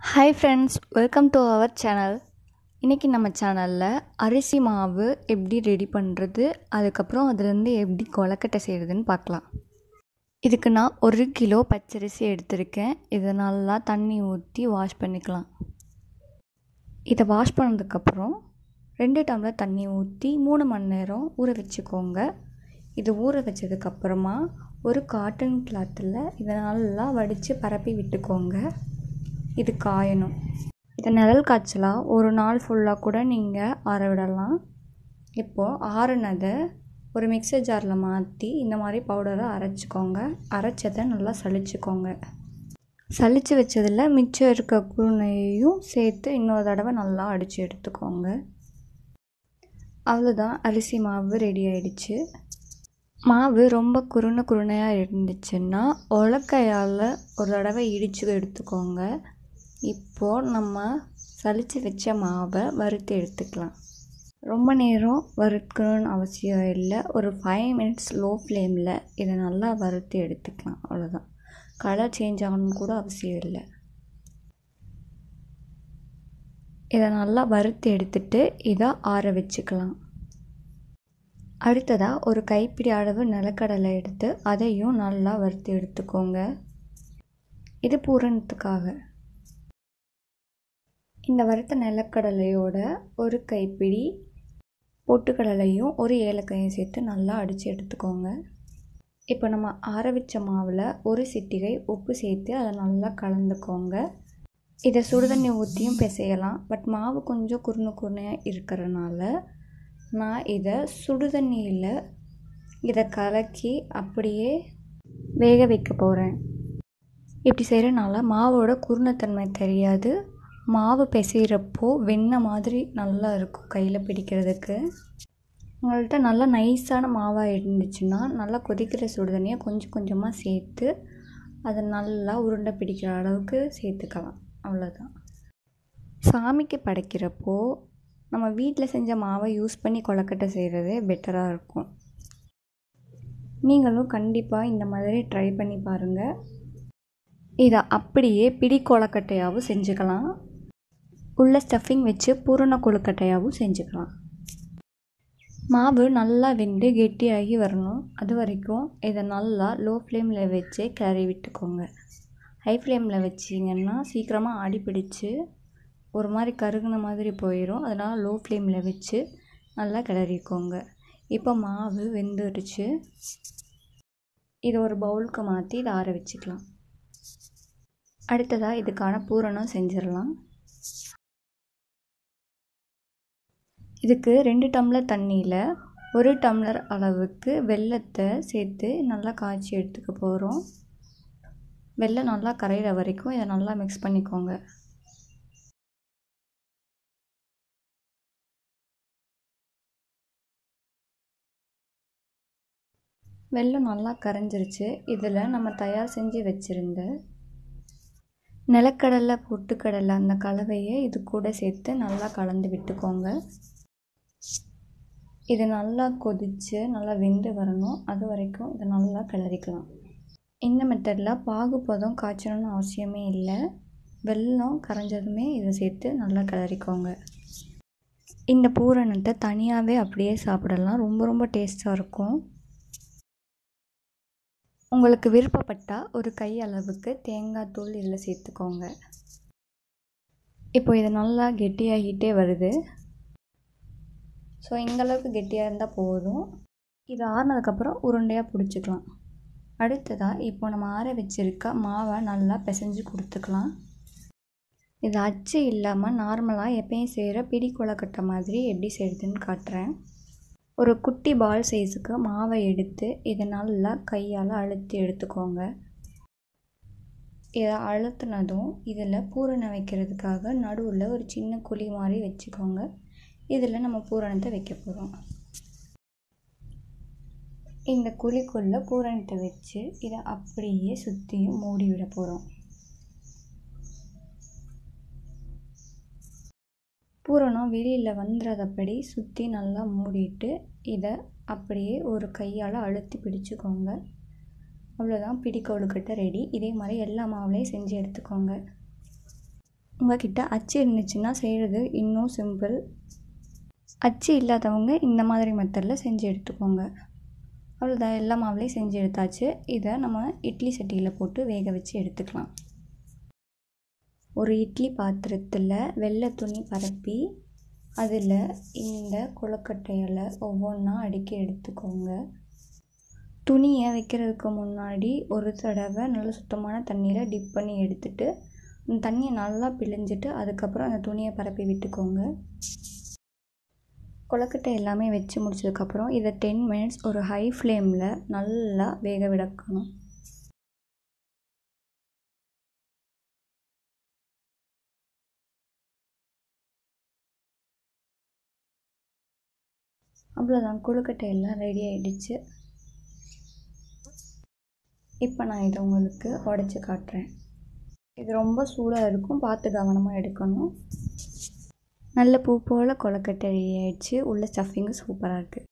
hi friends welcome to our channel இன்றைக்கி நம்ம சேனலில் அரிசி மாவு எப்படி ரெடி பண்ணுறது அதுக்கப்புறம் அதுலேருந்து எப்படி கொலக்கட்டை செய்கிறதுன்னு பார்க்கலாம் இதுக்கு நான் ஒரு கிலோ பச்சரிசி எடுத்திருக்கேன் இதை நல்லா தண்ணி ஊற்றி வாஷ் பண்ணிக்கலாம் இதை வாஷ் பண்ணதுக்கப்புறம் ரெண்டு டம்ளர் தண்ணி ஊற்றி மூணு மணி நேரம் ஊற வச்சுக்கோங்க இது ஊற வச்சதுக்கப்புறமா ஒரு காட்டன் கிளாத்தில் இதை நல்லா வடித்து பரப்பி விட்டுக்கோங்க இது காயணும் இதை நிழல் காய்ச்சலாம் ஒரு நாள் ஃபுல்லாக கூட நீங்கள் ஆற விடலாம் இப்போது ஆறுனதை ஒரு மிக்சர் ஜாரில் மாற்றி இந்த மாதிரி பவுடரை அரைச்சிக்கோங்க அரைச்சதை நல்லா சளிச்சுக்கோங்க சளிச்சு வச்சதில் மிச்சம் இருக்க குருணையையும் சேர்த்து இன்னொரு தடவை நல்லா அடித்து எடுத்துக்கோங்க அவ்வளோதான் அரிசி மாவு ரெடி ஆயிடுச்சு மாவு ரொம்ப குருணை குருணையாக இருந்துச்சுன்னா உலக்கையால் ஒரு தடவை இடித்து எடுத்துக்கோங்க இப்போது நம்ம சலித்து வச்ச மாவை வறுத்து எடுத்துக்கலாம் ரொம்ப நேரம் வறுக்கணும்னு அவசியம் இல்லை ஒரு ஃபைவ் மினிட்ஸ் லோ ஃப்ளேமில் இதை நல்லா வறுத்து எடுத்துக்கலாம் அவ்வளோதான் கலர் சேஞ்ச் ஆகணும்னு கூட அவசியம் இல்லை இதை நல்லா வறுத்து எடுத்துட்டு இதை ஆற வச்சுக்கலாம் அடுத்ததாக ஒரு கைப்பிடி அளவு நிலக்கடலை எடுத்து அதையும் நல்லா வறுத்து எடுத்துக்கோங்க இது பூரணத்துக்காக இந்த வறுத்த நிலக்கடலையோட ஒரு கைப்பிடி பொட்டுக்கடலையும் ஒரு ஏலக்காயும் சேர்த்து நல்லா அடித்து எடுத்துக்கோங்க இப்போ நம்ம ஆற வச்ச மாவில் ஒரு சிட்டிகை உப்பு சேர்த்து அதை நல்லா கலந்துக்கோங்க இதை சுடுதண்ணி ஊற்றியும் பிசையலாம் பட் மாவு கொஞ்சம் குருணு குருணையாக இருக்கிறனால நான் இதை சுடுதண்ணியில் இதை கலக்கி அப்படியே வேக வைக்க போகிறேன் இப்படி செய்கிறனால மாவோட குருணத்தன்மை தெரியாது மாவு பிசைகிறப்போ வெண்ணெய் மாதிரி நல்லா இருக்கும் கையில் பிடிக்கிறதுக்கு உங்கள்கிட்ட நல்லா நைஸான மாவாக இருந்துச்சுன்னா நல்லா கொதிக்கிற சுடுதண்ணியை கொஞ்சம் கொஞ்சமாக சேர்த்து அதை நல்லா உருண்டை பிடிக்கிற அளவுக்கு சேர்த்துக்கலாம் அவ்வளோதான் சாமிக்கு படைக்கிறப்போ நம்ம வீட்டில் செஞ்ச மாவை யூஸ் பண்ணி கொலக்கட்டை செய்கிறதே பெட்டராக இருக்கும் நீங்களும் கண்டிப்பாக இந்த மாதிரி ட்ரை பண்ணி பாருங்கள் இதை அப்படியே பிடி கொலக்கட்டையாகவும் செஞ்சுக்கலாம் உள்ள ஸ்டஃபிங் வச்சு பூரண கொழுக்கட்டையாகவும் செஞ்சுக்கலாம் மாவு நல்லா வெந்து கெட்டியாகி வரணும் அது வரைக்கும் இதை நல்லா லோ ஃப்ளேமில் வச்சு கிளறி விட்டுக்கோங்க ஹை ஃப்ளேமில் வச்சிங்கன்னா சீக்கிரமாக ஆடி பிடிச்சி ஒரு மாதிரி கருகுன மாதிரி போயிடும் அதனால் லோ ஃப்ளேமில் வச்சு நல்லா கிளறிக்கோங்க இப்போ மாவு வெந்துடுச்சு இதை ஒரு பவுலுக்கு மாற்றி இதை ஆற வச்சுக்கலாம் அடுத்ததாக இதுக்கான பூரணம் செஞ்சிடலாம் இதுக்கு ரெண்டு டம்ளர் தண்ணியில் ஒரு டம்ளர் அளவுக்கு வெல்லத்தை சேர்த்து நல்லா காய்ச்சி எடுத்துக்க போகிறோம் வெல்லம் நல்லா கரையிற வரைக்கும் இதை நல்லா மிக்ஸ் பண்ணிக்கோங்க வெல்லம் நல்லா கரைஞ்சிருச்சு இதில் நம்ம தயார் செஞ்சு வச்சுருந்த நிலக்கடலை பொட்டுக்கடலை அந்த கலவையை இது கூட சேர்த்து நல்லா கலந்து விட்டுக்கோங்க இது நல்லா கொதித்து நல்லா வெந்து வரணும் அது வரைக்கும் இதை நல்லா கிளறிக்கலாம் இந்த மெத்தடில் பாகுபதம் காய்ச்சணும்னு அவசியமே இல்லை வெல்லம் கரைஞ்சதுமே இதை சேர்த்து நல்லா கிளறிக்கோங்க இந்த பூரணத்தை தனியாகவே அப்படியே சாப்பிடலாம் ரொம்ப ரொம்ப டேஸ்ட்டாக இருக்கும் உங்களுக்கு விருப்பப்பட்டால் ஒரு கை அளவுக்கு தேங்காய் தூள் இதில் சேர்த்துக்கோங்க இப்போ இது நல்லா கெட்டியாகிட்டே வருது ஸோ இந்தளவுக்கு கெட்டியாக இருந்தால் போதும் இது ஆறினதுக்கப்புறம் உருண்டையாக பிடிச்சிக்கலாம் அடுத்ததாக இப்போ நம்ம ஆற வச்சுருக்க மாவை நல்லா பிசைஞ்சு கொடுத்துக்கலாம் இது அச்சு இல்லாமல் நார்மலாக எப்பயும் செய்கிற பிடி கொலக்கட்டை மாதிரி எப்படி செய்கிறதுன்னு காட்டுறேன் ஒரு குட்டி பால் சைஸுக்கு மாவை எடுத்து இதை நல்லா கையால் அழுத்தி எடுத்துக்கோங்க இதை அழுத்தினதும் இதில் பூரணம் வைக்கிறதுக்காக நடுவில் ஒரு சின்ன குழி மாதிரி வச்சுக்கோங்க இதில் நம்ம பூரணத்தை வைக்க போகிறோம் இந்த குழிக்குள்ளே பூரணத்தை வச்சு இதை அப்படியே சுற்றியும் மூடி விட போகிறோம் பூரணம் வெளியில் வந்துடாதபடி சுற்றி நல்லா மூடிட்டு இதை அப்படியே ஒரு கையால் அழுத்தி பிடிச்சிக்கோங்க அவ்வளோதான் பிடி கொழுக்கட்டை ரெடி இதே மாதிரி எல்லா மாவுலையும் செஞ்சு எடுத்துக்கோங்க உங்கள்கிட்ட அச்சு இருந்துச்சுன்னா செய்கிறது இன்னும் சிம்பிள் அச்சு இல்லாதவங்க இந்த மாதிரி மெத்தடில் செஞ்சு எடுத்துக்கோங்க அவ்வளோதான் எல்லா மாவுலேயும் செஞ்சு எடுத்தாச்சு இதை நம்ம இட்லி சட்டியில் போட்டு வேக வச்சு எடுத்துக்கலாம் ஒரு இட்லி பாத்திரத்தில் வெள்ளை துணி பரப்பி அதில் இந்த கொழுக்கட்டையில் ஒவ்வொன்றா அடுக்கி எடுத்துக்கோங்க துணியை வைக்கிறதுக்கு முன்னாடி ஒரு தடவை நல்ல சுத்தமான தண்ணியில் டிப் பண்ணி எடுத்துட்டு அந்த தண்ணியை நல்லா பிழிஞ்சிட்டு அதுக்கப்புறம் அந்த துணியை பரப்பி விட்டுக்கோங்க கொழுக்கட்டை எல்லாமே வச்சு முடிச்சதுக்கப்புறம் இதை டென் மினிட்ஸ் ஒரு ஹை ஃப்ளேமில் நல்லா வேக விடக்கணும் அவ்வளோதான் கொழுக்கட்டை எல்லாம் ரெடி ஆகிடுச்சு இப்போ நான் இதை உங்களுக்கு உடச்சி காட்டுறேன் இது ரொம்ப சூடாக இருக்கும் பார்த்து கவனமாக எடுக்கணும் நல்ல பூ போல் கொழுக்கட்டை ரெடி ஆகிடுச்சு உள்ள ஸ்டஃபிங்கும் சூப்பராக இருக்குது